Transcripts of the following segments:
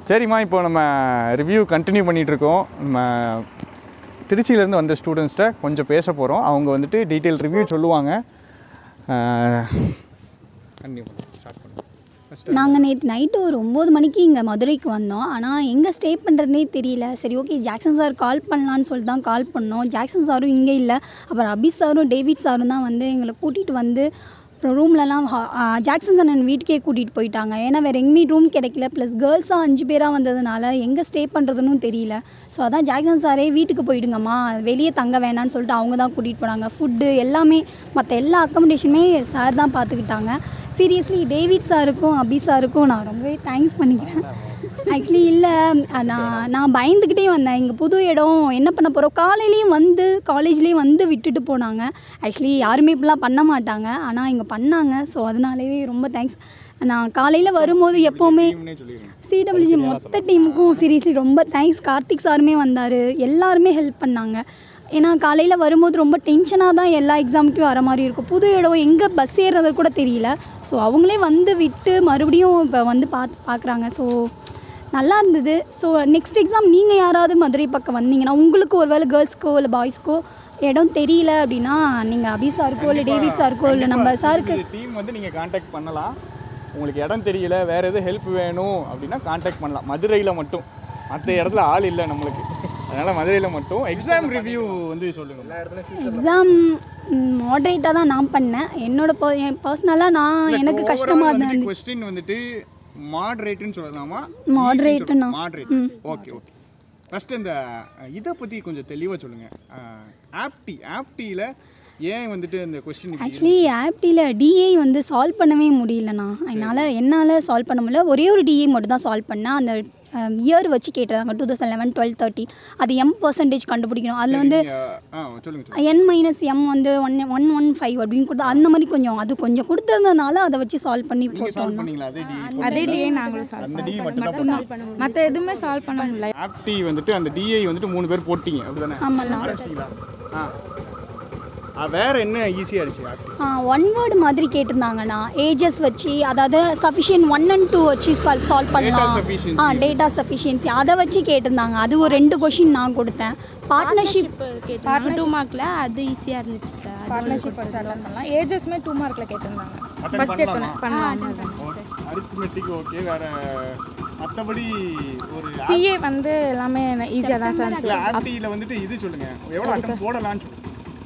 சரிம்மா இப்போ நம்ம ரிவ்யூ கண்டினியூ பண்ணிகிட்டு இருக்கோம் நம்ம திருச்சியிலேருந்து வந்த ஸ்டூடெண்ட்ஸ்கிட்ட கொஞ்சம் பேச போகிறோம் அவங்க வந்துட்டு டீட்டெயில் ரிவ்யூ சொல்லுவாங்க கண்டினியூ ஸ்டார்ட் பண்ணுங்க ஃபஸ்ட்டு நாங்கள் நேற்று நைட்டு ஒரு ஒம்பது மணிக்கு இங்கே மதுரைக்கு வந்தோம் ஆனால் எங்கே ஸ்டே பண்ணுறதுனே தெரியல சரி ஓகே ஜாக்சன் சார் கால் பண்ணலான்னு சொல்லிட்டு தான் கால் பண்ணோம் ஜாக்சன் சாரும் இங்கே இல்லை அப்புறம் அபிஸ் சாரும் டேவிட் சாரும் தான் வந்து எங்களை கூட்டிகிட்டு வந்து அப்புறம் ரூம்லலாம் ஜாக்சன் அண்ணன் வீட்டுக்கே கூட்டிகிட்டு போயிட்டாங்க ஏன்னா வேறு எங்கேயுமே ரூம் கிடைக்கல ப்ளஸ் கேர்ள்ஸாக அஞ்சு பேராக வந்ததுனால எங்கே ஸ்டே பண்ணுறதுன்னு தெரியல ஸோ அதான் ஜாக்சன் சாரே வீட்டுக்கு போயிடுங்கம்மா வெளியே தங்க வேணான்னு சொல்லிட்டு அவங்க தான் கூட்டிகிட்டு போனாங்க ஃபுட்டு எல்லாமே மற்ற எல்லா அக்கமடேஷனுமே சார் தான் பார்த்துக்கிட்டாங்க சீரியஸ்லி டேவிட் சாருக்கும் அபி சாருக்கும் நான் ரொம்பவே தேங்க்ஸ் பண்ணிக்கிறேன் ஆக்சுவலி இல்லை நான் நான் பயந்துக்கிட்டே வந்தேன் இங்கே புது இடம் என்ன பண்ண போகிறோம் காலையிலையும் வந்து காலேஜ்லேயும் வந்து விட்டுட்டு போனாங்க ஆக்சுவலி யாருமே இப்படிலாம் பண்ண மாட்டாங்க ஆனால் இங்கே பண்ணாங்க ஸோ அதனாலேயே ரொம்ப தேங்க்ஸ் நான் காலையில் வரும்போது எப்போவுமே டீம்னே சொல்லிடுங்க சிடபிள்யூஜி மொத்த டீமுக்கும் சீரியஸ்லி ரொம்ப தேங்க்ஸ் கார்த்திக் சாருமே வந்தார் எல்லாருமே ஹெல்ப் பண்ணாங்க ஏன்னா காலையில் வரும்போது ரொம்ப டென்ஷனாக தான் எல்லா எக்ஸாமுக்கும் வர மாதிரி இருக்கும் புது இடம் எங்கே பஸ் ஏறுறது கூட தெரியல ஸோ அவங்களே வந்து விட்டு மறுபடியும் இப்போ வந்து பார்த்து பார்க்குறாங்க ஸோ நல்லா இருந்தது ஸோ நெக்ஸ்ட் எக்ஸாம் நீங்கள் யாராவது மதுரை பக்கம் வந்தீங்கன்னா உங்களுக்கு ஒரு வேளை கேர்ள்ஸ்க்கோ இல்லை பாய்ஸ்க்கோ இடம் தெரியல அப்படின்னா நீங்கள் அபி சாருக்கோ இல்லை டேவிட் சாருக்கோ இல்லை நம்ம சாருக்கு டீம் வந்து நீங்கள் காண்டாக்ட் பண்ணலாம் உங்களுக்கு இடம் தெரியல வேறு எதுவும் ஹெல்ப் வேணும் அப்படின்னா காண்டாக்ட் பண்ணலாம் மதுரையில் மட்டும் மற்ற இடத்துல ஆள் இல்லை நம்மளுக்கு அதனால் மதுரையில் மட்டும் எக்ஸாம் ரிவ்யூ வந்து சொல்லுங்கள் எக்ஸாம் மாட்ரேட்டாக தான் நான் பண்ணேன் என்னோட பர்சனலாக நான் எனக்கு கஷ்டமாக இருந்துச்சு கொஸ்டின் வந்துட்டு மாடரேட்னு சொல்லலாமா Moderateனா? மாடரேட் ஓகே ஓகே ஃபர்ஸ்ட் இந்த இதை பற்றி கொஞ்சம் தெளிவாக சொல்லுங்கள் ஆப்டி ஆப்டியில் ஏன் வந்துட்டு இந்த கொஸ்டின் ஆக்சுவலி ஆப்டியில் டிஏ வந்து சால்வ் பண்ணவே முடியலண்ணா அதனால் என்னால் சால்வ் பண்ண முடியல ஒரே ஒரு டிஏ மட்டும் தான் சால்வ் பண்ணேன் அந்த இயர் வச்சு கேட்டிருந்தாங்க two thousand eleven twelve thirteen அது எம் பர்சன்டேஜ் கண்டுபிடிக்கணும் அதில் வந்து ஆ சொல்லுங்கள் என் மைனஸ் எம் வந்து ஒன் ஒன் ஒன் ஃபைவ் அப்படின்னு கொடுத்தா அந்த மாதிரி கொஞ்சம் அது கொஞ்சம் கொடுத்ததுனால அதை வச்சு சால்வ் பண்ணி நீங்கள் போட்டோம் சால்வ் பண்ணீங்களா அதே டி அதே டிஏ நாங்களும் சால்வ் அந்த டி மட்டும் தான் பண்ணீங்க மற்ற எதுவுமே சால்வ் பண்ண முடியல ஆப்டி வந்துட்டு அந்த டிஐ வந்துட்டு மூணு பேர் போட்டீங்க அப்படிதானே ஆமாண்ணா கரெக்டுங்களா ஆ ஆ, வேற என்ன ஈஸியாக இருந்துச்சு ஆப்டி ஒன் வேர்டு மாதிரி கேட்டிருந்தாங்கண்ணா ஏஜஸ் வச்சு அதாவது சஃபிஷியன்ட் ஒன் அண்ட் டூ வச்சு சால்வ் சால்வ் பண்ணலாம் sufficiency. ஆ டேட்டா சஃபிஷியன்சி அதை வச்சு கேட்டிருந்தாங்க அது ஒரு ரெண்டு கொஷின் நான் கொடுத்தேன் பார்ட்னர்ஷிப் பார்ட் டூ மார்க்கில் அது ஈஸியாக இருந்துச்சு சார் பார்ட்னர்ஷிப் வச்சு அட்டன் பண்ணலாம் ஏஜஸ்மே டூ மார்க்கில் கேட்டிருந்தாங்க Attend ஃபர்ஸ்ட் பண்ணலாமா? பண்ணலாம் அரித்மெட்டிக் ஓகே வேற மற்றபடி ஒரு சிஏ வந்து எல்லாமே ஈஸியாக தான் சார் இல்லை இருந்துச்சு ஆப்டியில் வந்துட்டு இது சொல்லுங்க எவ்வளோ அட்டம் போடலான்னு சொல்லுங்க.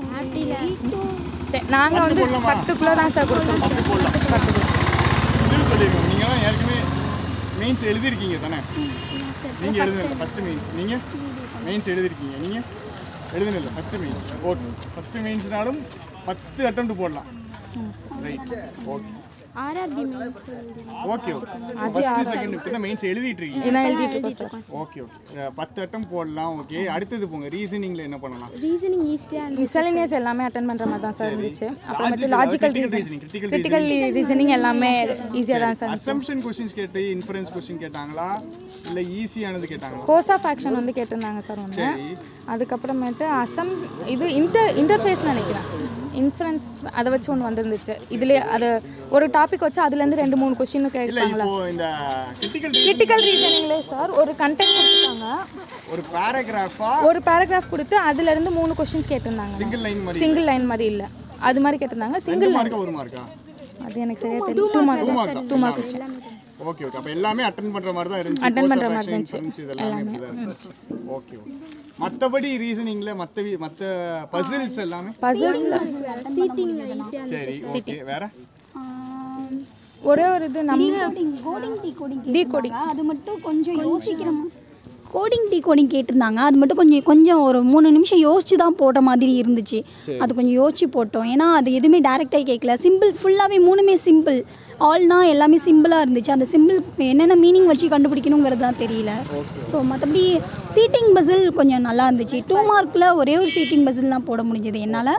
நாங்கள் வந்து போடலாமா? பத்துக்குள்ளே தான் சார் கொடுத்தோம் பத்துக்குள்ள இது சொல்லிருங்க நீங்களாம் ஏற்கனவே மெயின்ஸ் எழுதிருக்கீங்க தானே நீங்கள் எழுதுனில்ல ஃபஸ்ட்டு மெயின்ஸ் நீங்கள் மெயின்ஸ் எழுதிருக்கீங்க நீங்கள் எழுதுனில்ல ஃபஸ்ட்டு மெயின்ஸ் ஓகே ஃபஸ்ட்டு மெயின்ஸ்னாலும் பத்து அட்டம் போடலாம் right okay RRB okay okay first second இப்போ தான் மெயின்ஸ் எழுதிட்டு இருக்கீங்க நான் எழுதிட்டு இருக்கோம் சார் ஓகே ஓகே பத்து அட்டம் போடலாம் ஓகே அடுத்தது போங்க ரீசனிங்கில் என்ன பண்ணலாம் ரீசனிங் ஈஸியாக இருந்துச்சு மிசலினியஸ் எல்லாமே அட்டன் பண்ணுற மாதிரி தான் சார் இருந்துச்சு அப்புறமேட்டு Logical, logical critical reasoning reasoning, critical critical reasoning எல்லாமே ஈஸியாக தான் சார் அசம்ஷன் கொஸ்டின்ஸ் கேட்டு இன்ஃபரன்ஸ் கொஸ்டின் கேட்டாங்களா இல்லை ஈஸியானது கேட்டாங்களா கோர்ஸ் ஆஃப் ஆக்ஷன் வந்து கேட்டிருந்தாங்க சார் ஒன்று சரி அதுக்கப்புறமேட்டு அசம் இது இன்டர் இன்டர்ஃபேஸ் நினைக்கிறேன் இன்ஃபரன்ஸ் அதை வச்சு ஒன்று வந்திருந்துச்சு இதுலேயே அது ஒரு டாபிக் வச்சு அதுலேருந்து ரெண்டு மூணு கொஷின் இல்லை கேட்பாங்களா இப்போ இந்த கிரிட்டிக்கல் கிரிட்டிக்கல் ரீசனிங்லேயே சார் ஒரு கண்டென்ட் கொடுத்துருக்காங்க ஒரு பேராகிராஃபா ஒரு பேராகிராஃப் கொடுத்து அதுலேருந்து மூணு கொஷின்ஸ் கேட்டிருந்தாங்க சிங்கிள் லைன் மாதிரி சிங்கிள் லைன் மாதிரி இல்லை அது மாதிரி கேட்டிருந்தாங்க ரெண்டு சிங்கிள் லைன் மார்க்கா ஒரு மார்க்கா அது எனக்கு சரியா தெரியும் two mark two mark okay okay அப்போ எல்லாமே அட்டன் பண்ற மாதிரி தான் இருந்துச்சு Attend Course பண்ற of மாதிரி action, இருந்துச்சு. inference இதெல்லாமே இப்படி தான் இருந்துச்சு ஓகே ஓகே மற்றபடி ரீசனிங்ல மற்ற மற்ற பசில்ஸ் எல்லாமே பசில்ஸில் சீட்டிங்கில் ஈஸியாக சரி ஓகே வேற ஒரே ஒரு இது நம்ம கோடிங் டீ கோடிங் Decoding. அது மட்டும் கொஞ்சம் யோசிக்கிற கோடிங் டீ கோடிங் கேட்டிருந்தாங்க அது மட்டும் கொஞ்சம் கொஞ்சம் ஒரு மூணு நிமிஷம் யோசிச்சு தான் போடுற மாதிரி இருந்துச்சு அது கொஞ்சம் யோசிச்சு போட்டோம் ஏன்னா அது எதுவுமே டேரெக்டாக கேட்கல சிம்பிள் ஃபுல்லாகவே மூணுமே சிம்பிள் ஆல்னா எல்லாமே சிம்பிளாக இருந்துச்சு அந்த சிம்பிள் என்னென்ன மீனிங் வச்சு கண்டுபிடிக்கணுங்கிறது தான் தெரியல ஸோ மற்றபடி சீட்டிங் பசில் கொஞ்சம் நல்லா இருந்துச்சு டூ மார்க்கில் ஒரே ஒரு சீட்டிங் பசில் தான் போட முடிஞ்சது என்னால்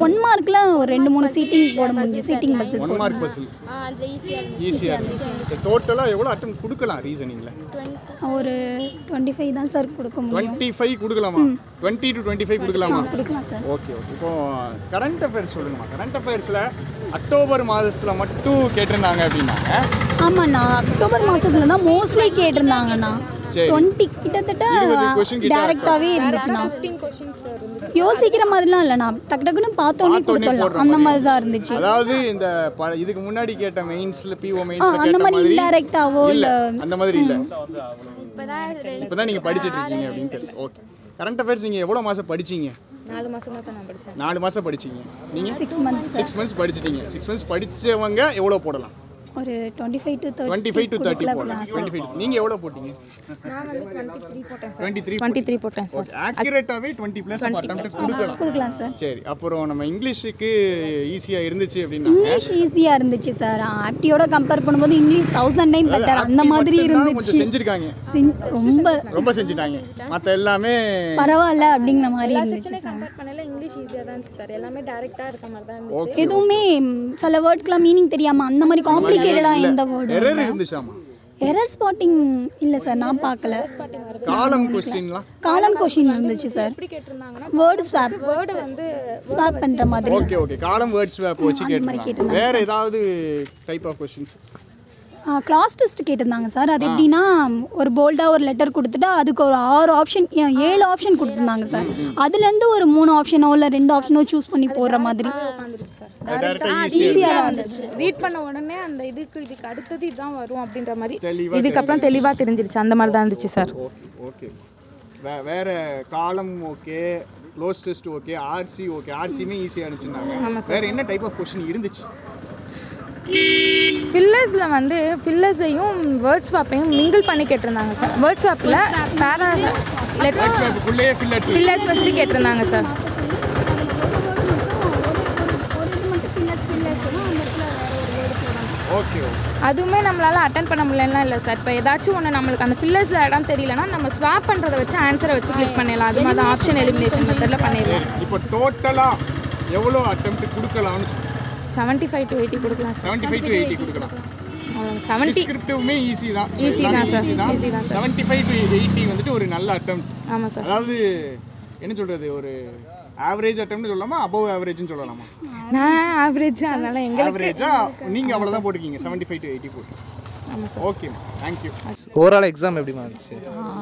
ஒன் மார்க்கில் ஒரு ரெண்டு மூணு சீட்டிங் போட முடிஞ்சு சீட்டிங் பஸ் ஒன் மார்க் பஸ்ஸில் ஆ அது ஈஸியாக இருந்துச்சு ஈஸியாக இருந்துச்சு டோட்டலாக எவ்வளோ அட்டம் கொடுக்கலாம் ரீசனிங்கில் ஒரு டுவெண்ட்டி ஃபைவ் தான் சார் கொடுக்க முடியும் டுவெண்ட்டி ஃபைவ் கொடுக்கலாமா டுவெண்ட்டி டு டுவெண்ட்டி ஃபைவ் கொடுக்கலாமா கொடுக்கலாம் சார் ஓகே ஓகே இப்போ கரண்ட் அஃபேர்ஸ் சொல்லுங்கம்மா கரண்ட் அஃபேர்ஸில் அக்டோபர் மாதத்தில் மட்டும் கேட்டிருந்தாங்க அப்படின்னாங்க ஆமாண்ணா அக்டோபர் மாதத்துல தான் மோஸ்ட்லி கேட்டிருந்தாங்கண்ணா சரி. டுவெண்ட்டி கிட்டத்தட்ட இருபது question கிட்ட டேரெக்டாகவே இருந்துச்சுண்ணா ஃபிஃப்டீன் கொஷின்ஸ் இருந்துச்சு யோசிக்கிற மாதிரிலாம் இல்லைண்ணா டக்கு டக்குன்னு பார்த்தோன்னே பார்த்தோன்னே கொடுத்துடலாம் போடுற அந்த மாதிரி தான் இருந்துச்சு அதாவது இந்த ப இதுக்கு முன்னாடி கேட்ட மெயின்ஸில் பிஓ ஆ மெயின்ஸில் அந்த கேட்ட மாதிரி மாதிரி இன்டைரக்டாவோ இல்ல இல்லை அந்த மாதிரி இல்லை இப்போ தான் இப்போ தான் நீங்கள் படிச்சிட்டு இருக்கீங்க அப்படின்னு தெரியல ஓகே கரண்ட் அஃபேர்ஸ் நீங்கள் எவ்வளோ மாதம் படிச்சீங்க நாலு மாதம் தான் சார் நான் படித்தேன் நாலு மாதம் படிச்சீங்க நீங்கள் சிக்ஸ் மந்த்ஸ் சிக்ஸ் மந்த்ஸ் படிச்சிட்டீங்க சிக்ஸ் மந்த்ஸ் படிச்சவங்க எவ்வளோ போடலாம் ஒரு twenty five to twenty five to thirty thirty போடலாம் டுவெண்ட்டி ஃபைவ் நீங்கள் எவ்வளோ போட்டீங்க நான் வந்து டுவெண்ட்டி த்ரீ போட்டேன் sir twenty three twenty three போட்டேன் சார் ஓகே ஆக்யூரேட்டாகவே டுவெண்ட்டி ப்ளஸ் அட்டம் கொடுக்கலாம் கொடுக்கலாம் சார் சரி அப்புறம் நம்ம இங்கிலீஷுக்கு ஈஸியாக இருந்துச்சு அப்படின்னா இங்கிலீஷ் ஈஸியாக இருந்துச்சு சார் ஆப்டியோட கம்பேர் பண்ணும்போது இங்கிலீஷ் தௌசண்ட் டைம் பெட்டர் அந்த மாதிரி இருந்துச்சு கொஞ்சம் செஞ்சுருக்காங்க சின்- ரொம்ப ரொம்ப செஞ்சுட்டாங்க மற்ற எல்லாமே பரவாயில்ல அப்படிங்கிற மாதிரி இருந்துச்சு சார் கம்பேர் பண்ணல இங்கிலீஷ் ஈஸியாக தான் இருந்துச்சு சார் எல்லாமே டேரெக்டாக இருக்க மாதிரி தான் இருந்துச்சு எதுவுமே ம், சில வேர்ட்ஸ்க்குலாம் மீனிங் தெரியாம அந்த மாதிரி காம்ப்ளிகேட்டடாக எந்த வேர்டும் எரர் இருந்துச்சாமா எரர் ஸ்பாட்டிங் இல்லை சார் நான் பார்க்கல காலம் கொஸ்டின்லாம் காலம் கொஷின் இருந்துச்சு சார் எப்படி கேட்டிருந்தாங்கன்னா வேர்டு ஸ்வாப் வேர்டு வந்து ஸ்வாப் பண்ணுற மாதிரி okay okay column words swap வச்சு கேட்டிருந்தாங்க வேற ஏதாவது type of questions class test கேட்டிருந்தாங்க சார் அது எப்படின்னா ஒரு போல்டாக ஒரு லெட்டர் கொடுத்துட்டு அதுக்கு ஒரு ஆறு ஆப்ஷன் ஏழு ஆப்ஷன் கொடுத்துருந்தாங்க சார் அதுலேருந்து ஒரு மூணு ஆப்ஷனோ இல்லை ரெண்டு ஆப்ஷனோ சூஸ் பண்ணி போடுற மாதிரி வந்துருச்சு சார் டேரக்டாக ஈஸியாக ஈஸியாக வந்துச்சு ரீட் பண்ண உடனே அந்த இதுக்கு இதுக்கு அடுத்தது இதுதான் வரும் அப்படின்ற மாதிரி தெளிவா இதுக்கப்புறம் தெளிவாக தெரிஞ்சிருச்சு அந்த மாதிரி தான் இருந்துச்சு சார் ஓகே ஓகே வே வேற column okay cloze test okay RC okay ஆர்சியுமே ஈஸியாக இருந்துச்சுன்னாங்க வேற என்ன டைப் ஆஃப் கொஸ்டின் இருந்துச்சு ஃபில்லர்ஸில் வந்து ஃபில்லர்ஸையும் வேர்ட்ஸ் வாப்பையும் மிங்கிள் பண்ணி கேட்டிருந்தாங்க சார் வேர்ட்ஸ் வாப்பில் பேரா லெட்டர் ஸ்வாப்புக்குள்ளேயே ஃபில்லர்ஸ் ஃபில்லர்ஸ் வச்சு கேட்டிருந்தாங்க சார் ஓகே ஓகே அதுவுமே நம்மளால் அட்டன் பண்ண முடியலாம் இல்லை சார் இப்போ ஏதாச்சும் ஒன்று நம்மளுக்கு அந்த ஃபில்லர்ஸில் இடம் தெரியலனா நம்ம ஸ்வாப் பண்ணுறத வச்சு ஆன்சரை வச்சு கிளிக் பண்ணிடலாம் அது மாதிரி தான் ஆப்ஷன் எலிமினேஷன் மெத்தடில் பண்ணிடலாம் இப்போ டோட்டலாக எவ்வளோ அட்டெம்ப்ட் கொடுக்கலாம்னு செவன்ட்டி ஃபைவ் டு எயிட்டி கொடுக்கலாம் sir seventy five to eighty கொடுக்கலாம் அவ்வளோ செவன்ட்டி டிஸ்கிரிப்டிவுமே ஈஸி தான் Easy தான் sir. ஈஸி தான் Easy தான் sir. Seventy five to eighty வந்துட்டு ஒரு நல்ல அட்டம் ஆமாம் சார் அதாவது என்ன சொல்கிறது ஒரு ஆவரேஜ் அட்டம்னு சொல்லலாமா அபவ் ஆவரேஜ்னு சொல்லலாமா நான் ஆவரேஜ் அதனால் எங்களுக்கு ஆவரேஜா நீங்கள் அவ்வளோதான் போட்டிருக்கீங்க செவன்ட்டி ஃபைவ் டு எயிட்டி போட்டு ஆமாம் சார் ஓகேம்மா தேங்க்யூ ஓவரால் எக்ஸாம் எப்படிமா இருந்துச்சு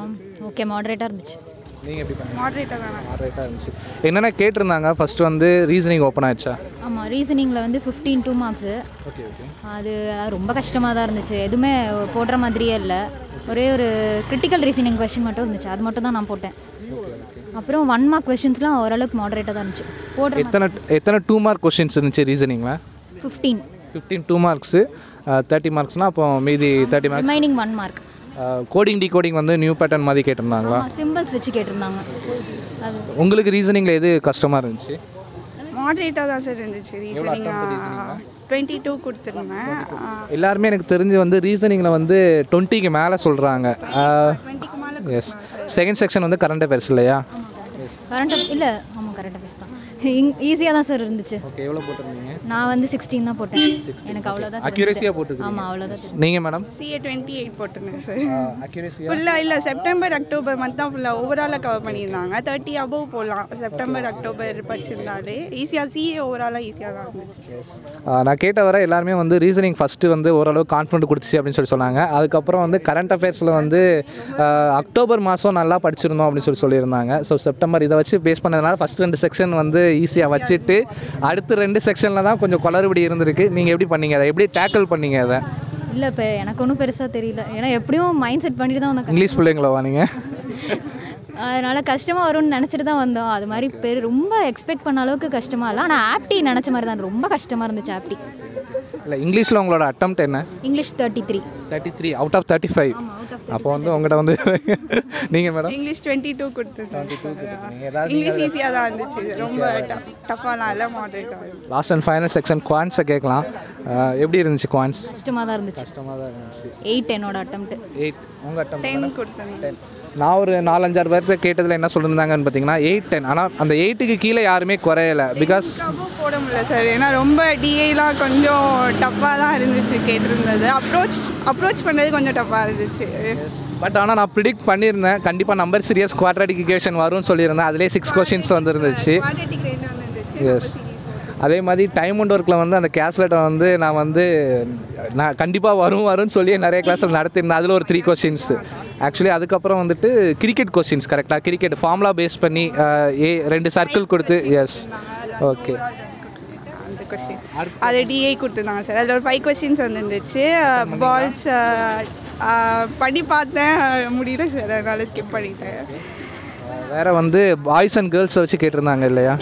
ஓகே மாடரேட்டாக இருந்துச்சு நீங்கள் எப்படி பண்ணீங்க மாடரேட்டாக இருந்துச்சு என்னென்ன கேட்டிருந்தாங்க ஃபர்ஸ்ட் வந்து ரீசனிங் ஓப்பன் ஆயிடுச்சா ஆமாம் ரீசனிங்கில் வந்து fifteen two marks okay okay அது அது ரொம்ப கஷ்டமாக தான் இருந்துச்சு எதுவுமே போடுற மாதிரியே இல்லை ஒரே ஒரு கிரிட்டிக்கல் ரீசனிங் கொஷின் மட்டும் இருந்துச்சு அது மட்டும் தான் நான் போட்டேன் அப்புறம் ஒன் மார்க் கொஷின்ஸ்லாம் ஓரளவுக்கு மாடரேட்டாக தான் இருந்துச்சு போடுற எத்தனை எத்தனை டூ மார்க் கொஷின்ஸ் இருந்துச்சு ரீசனிங்கில் fifteen fifteen two marks thirty மார்க்ஸ்னால் அப்போ மீதி thirty marks remaining one mark coding decoding வந்து நியூ பேட்டர்ன் மாதிரி கேட்டிருந்தாங்களா சிம்பிள்ஸ் வச்சு கேட்டிருந்தாங்க அது உங்களுக்கு ரீசனிங்கில் எது கஷ்டமாக இருந்துச்சு மாடரேட்டாக தான் சார் இருந்துச்சு ரீசனிங் டுவெண்ட்டி டூ கொடுத்துருந்தேன் எல்லாருமே எனக்கு தெரிஞ்சு வந்து ரீசனிங்கில் வந்து டுவெண்ட்டிக்கு மேலே சொல்கிறாங்க டுவெண்ட்டிக்கு மேலே எஸ் செகண்ட் செக்ஷன் வந்து கரண்ட் அஃபேர்ஸ் இல்லையா கரண்ட் இல்லை ஆமாம் கரண்ட் அஃபேர்ஸ் தான் ஈஸியாக தான் சார் இருந்துச்சு ஓகே எவ்வளோ போட்டிருந்தீங்க நான் வந்து சிக்ஸ்டீன் தான் போட்டேன் எனக்கு அவ்வளோதான் அக்யூரேசியாக போட்டிருக்கீங்க ஆமாம் அவ்வளோதான் தெரிஞ்சு. நீங்கள் மேடம் சிஏ டுவெண்ட்டி எயிட் போட்டிருந்தேன் சார் அக்யூரேசியாக ஃபுல்லாக இல்லை செப்டம்பர் அக்டோபர் மந்த் தான் ஃபுல்லாக ஓவராலாக கவர் பண்ணியிருந்தாங்க தேர்ட்டி அபவ் போடலாம் செப்டம்பர் அக்டோபர் படிச்சிருந்தாலே ஈஸியாக சிஏ ஓவராலாக ஈஸியாக தான் இருந்துச்சு நான் கேட்ட வர எல்லாருமே வந்து ரீசனிங் ஃபஸ்ட்டு வந்து ஓரளவு கான்ஃபிடென்ட் கொடுத்துச்சு அப்படின்னு சொல்லி சொன்னாங்க அதுக்கப்புறம் வந்து கரண்ட் அஃபேர்ஸில் வந்து ஆஹ், அக்டோபர் மாதம் நல்லா படிச்சிருந்தோம் அப்படின்னு சொல்லி சொல்லியிருந்தாங்க ஸோ செப்டம்பர் இதை வச்சு பேஸ் பண்ணதுனால ஃபஸ்ட் ரெண்டு செக்ஷன் வந்து ஈஸியாக வச்சுட்டு அடுத்த ரெண்டு செக்ஷனில் தான் கொஞ்சம் குளறுபடி இருந்திருக்கு நீங்கள் எப்படி பண்ணீங்க அதை எப்படி டேக்கிள் பண்ணீங்க அதை இல்லை இப்போ எனக்கு ஒன்றும் பெருசாக தெரியல ஏன்னா எப்படியும் மைண்ட் செட் பண்ணிட்டு தான் வந்தேன் இங்கிலீஷ் பிள்ளைங்களவா நீங்கள் அதனால் கஷ்டமாக வரும்னு நினச்சிட்டு தான் வந்தோம் அது மாதிரி பெரு ரொம்ப எக்ஸ்பெக்ட் பண்ண அளவுக்கு கஷ்டமாக இல்லை ஆனால் ஆப்டி நினச்ச மாதிரி தான் ரொம்ப கஷ்டமாக இருந்துச்சு ஆப்டி இல்லை இங்கிலீஷில் உங்களோட அட்டம்ப்ட் என்ன English thirty three thirty three out of thirty five அப்போ வந்து உங்கள்கிட்ட வந்து நீங்கள் மேடம் இங்கிலீஷ் டுவெண்ட்டி டூ கொடுத்துருந்தேன் நீங்கள் ஏதாவது இங்கிலீஷ் ஈஸியாக தான் இருந்துச்சு ரொம்ப டஃப்பாலாம் இல்லை மாடரேட்டாக லாஸ்ட் அண்ட் ஃபைனல் செக்ஷன் குவான்ஸை கேட்கலாம் ஆஹ், எப்படி இருந்துச்சு குவான்ஸ் கஷ்டமாக தான் இருந்துச்சு கஷ்டமாக தான் இருந்துச்சு எயிட் என்னோட அட்டம்ப்ட் எயிட் உங்கள் அட்டம் டென் கொடுத்துருந்தேன் நான் ஒரு நாலஞ்சாறு பேர்த்த கேட்டதில் என்ன சொல்லியிருந்தாங்கன்னு பார்த்தீங்கன்னா எயிட் டென் ஆனால் அந்த எயிட்டுக்கு கீழே யாருமே குறையலை பிகாஸ் above போட முடியல சார் ஏன்னா ரொம்ப டிஐலாம் கொஞ்சம் டஃப்பாக தான் இருந்துச்சு கேட்டிருந்தது அப்ரோச் அப்ரோச் பண்ணது கொஞ்சம் டஃப்பாக இருந்துச்சு பட் ஆனால் நான் ப்ரிடிக்ட் பண்ணியிருந்தேன் கண்டிப்பாக நம்பர் சீரியஸ் குவாட்ராட்டிக் இக்குவேஷன் வரும்னு சொல்லியிருந்தேன் அதிலே சிக்ஸ் கொஷின்ஸ் வந்துருந்துச்சு குவாட்ரேட்டிக் ரேட் வந்துருந்துச்சு எஸ் அதே மாதிரி டைம் அண்ட் ஒர்க்கில் வந்து அந்த கேஸ்லெட்டை வந்து நான் வந்து நான் கண்டிப்பாக வரும் வரும்னு சொல்லி நிறைய கிளாஸில் நடத்தியிருந்தேன் அதில் ஒரு த்ரீ கொஷின்ஸ் ஆக்சுவலி அதுக்கப்புறம் வந்துட்டு கிரிக்கெட் கொஷின்ஸ் கரெக்டாக கிரிக்கெட் ஃபார்முலா பேஸ் பண்ணி அஹ், ஏ ரெண்டு சர்க்கிள் கொடுத்து எஸ் ஓகே அந்த கொஸ்டின் அது டிஐ கொடுத்துருந்தாங்க சார் அதில் ஒரு ஃபைவ் கொஸ்டின்ஸ் வந்துருந்துச்சு பால்ஸ் பண்ணி பார்த்தேன் முடியல சார் அதனால ஸ்கிப் பண்ணிட்டேன் வேறு வந்து பாய்ஸ் அண்ட் கேர்ள்ஸை வச்சு கேட்டிருந்தாங்க இல்லையா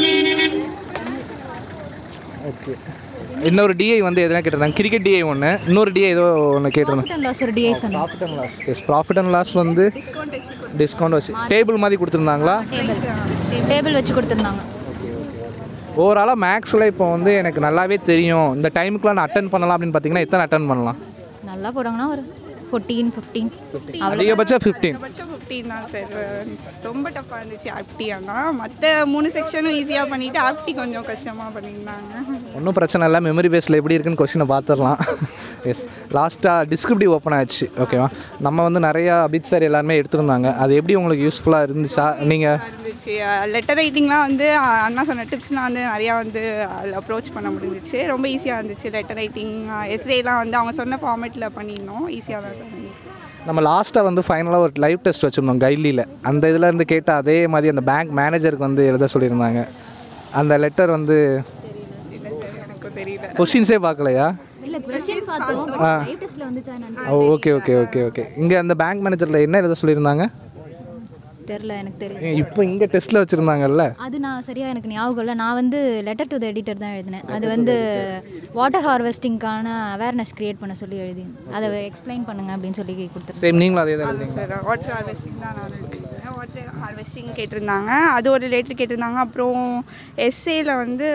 ஓகே இன்னொரு டிஐ வந்து எதுனா கேட்டிருந்தாங்க கிரிக்கெட் டிஐ ஒன்று இன்னொரு டிஐ ஏதோ ஒன்று கேட்டிருந்தாங்க ப்ராஃபிட் அண்ட் லாஸ் ஒரு டிஐ சொன்னேன் profit and loss yes profit and loss வந்து டிஸ்கவுண்ட் வச்சு டேபிள் மாதிரி கொடுத்துருந்தாங்களா டேபிள் டேபிள் வச்சு கொடுத்துருந்தாங்க ஓவராலாக மேக்ஸில் இப்போ வந்து எனக்கு நல்லாவே தெரியும் இந்த டைமுக்குலாம் நான் அட்டன் பண்ணலாம் அப்படின்னு பார்த்தீங்கன்னா எத்தனை அட்டன் பண்ணலாம் நல்லா போகிறாங்கன்னா ஒரு ஃபோர்டீன் ஃபிஃப்டீன் அதிகபட்சம் ஃபிஃப்டீன் அதிகபட்சம் ஃபிஃப்டீன் தான் சார் ரொம்ப டஃப்பாக இருந்துச்சு ஆப்டி ஆனால் மற்ற மூணு செக்ஷனும் ஈஸியாக பண்ணிவிட்டு ஆப்டி கொஞ்சம் கஷ்டமாக பண்ணியிருந்தாங்க ஒன்றும் பிரச்சனை இல்லை மெமரி பேஸில் எப்படி இருக்குன்னு கொஷினை பார்த்துடலாம் எஸ் லாஸ்ட்டாக டிஸ்கிரிப்டிவ் ஓப்பன் ஆச்சு ஓகேவா நம்ம வந்து நிறையா அபித் சார் எல்லாருமே எடுத்திருந்தாங்க அது எப்படி உங்களுக்கு யூஸ்ஃபுல்லாக இருந்துச்சா நீங்கள் இருந்துச்சு லெட்டர் ரைட்டிங்லாம் வந்து அஹ், அண்ணா சொன்ன டிப்ஸ்லாம் வந்து நிறையா வந்து அதில் அப்ரோச் பண்ண முடிஞ்சிச்சு ரொம்ப ஈஸியாக இருந்துச்சு லெட்டர் ரைட்டிங் எஸ்ஏலாம் வந்து அவங்க சொன்ன ஃபார்மேட்டில் பண்ணியிருந்தோம் ஈஸியாக தான் சார் இருந்துச்சு. நம்ம லாஸ்ட்டாக வந்து ஃபைனலாக ஒரு லைவ் டெஸ்ட் வச்சுருந்தோம் கைலியில் அந்த இதில் இருந்து கேட்ட அதே மாதிரி அந்த பேங்க் மேனேஜருக்கு வந்து எழுத சொல்லியிருந்தாங்க அந்த லெட்டர் வந்து இல்லை சார் எனக்கும் தெரியல கொஷின்ஸே பார்க்கலையா இல்லை கொஸ்டின் பார்த்தோம் லைவ் டெஸ்ட்டில் வந்துச்சா என்னன்னு oh okay okay okay okay இங்கே அந்த பேங்க் மேனேஜரில் என்ன எழுத சொல்லியிருந்தாங்க தெரில எனக்கு தெரியும் இப்போ இங்கே டெஸ்ட்டில் வச்சுருந்தாங்கல்ல அது நான் சரியாக எனக்கு ஞாபகம் இல்லை நான் வந்து லெட்டர் டு த எடிட்டர் தான் எழுதினேன் அது வந்து வாட்டர் ஹார்வெஸ்டிங்க்கான அவேர்னஸ் க்ரியேட் பண்ண சொல்லி எழுதி அதை எக்ஸ்பிளைன் பண்ணுங்க அப்படின்னு சொல்லி கொடுத்துருந்தேன் சேம் நீங்களும் அதே தான் எழுதிங்க சார் வாட்டர் ஹார்வெஸ்டிங் தான் நான் எடுத்துருக்கேன் வாட்டர் ஹார்வெஸ்டிங் கேட்டிருந்தாங்க அது ஒரு லேட்டர் கேட்டிருந்தாங்க அப்புறம் எஸ்ஏல வந்து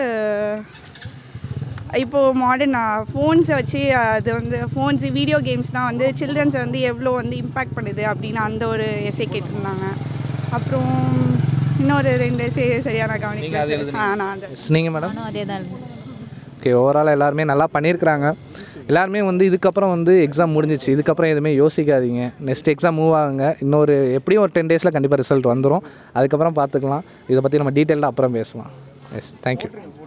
இப்போது மாடர்ன் ஃபோன்ஸை வச்சு அது வந்து ஃபோன்ஸ் வீடியோ கேம்ஸ்னால் வந்து சில்ட்ரன்ஸை வந்து எவ்வளோ வந்து இம்பேக்ட் பண்ணுது அப்படின்னு அந்த ஒரு எஸ்ஏ கேட்டிருந்தாங்க அப்புறம் இன்னொரு ரெண்டு எஸ்ஏ சரியாக நான் கவனிக்கல ஆ நான் அந்த நீங்கள் மேடம் நானும் அதே தான் எழுதினேன் ஓகே ஓவரால் எல்லாருமே நல்லா பண்ணியிருக்கிறாங்க எல்லாருமே வந்து இதுக்கப்புறம் வந்து எக்ஸாம் முடிஞ்சிச்சு இதுக்கப்புறம் எதுவுமே யோசிக்காதீங்க நெக்ஸ்ட் எக்ஸாம் மூவ் ஆகுங்க இன்னொரு எப்படியும் ஒரு டென் டேஸில் கண்டிப்பாக ரிசல்ட் வந்துடும் அதுக்கப்புறம் பார்த்துக்கலாம் இதை பற்றி நம்ம டீட்டெயிலாக அப்புறம் பேசலாம் எஸ் தேங்க்யூ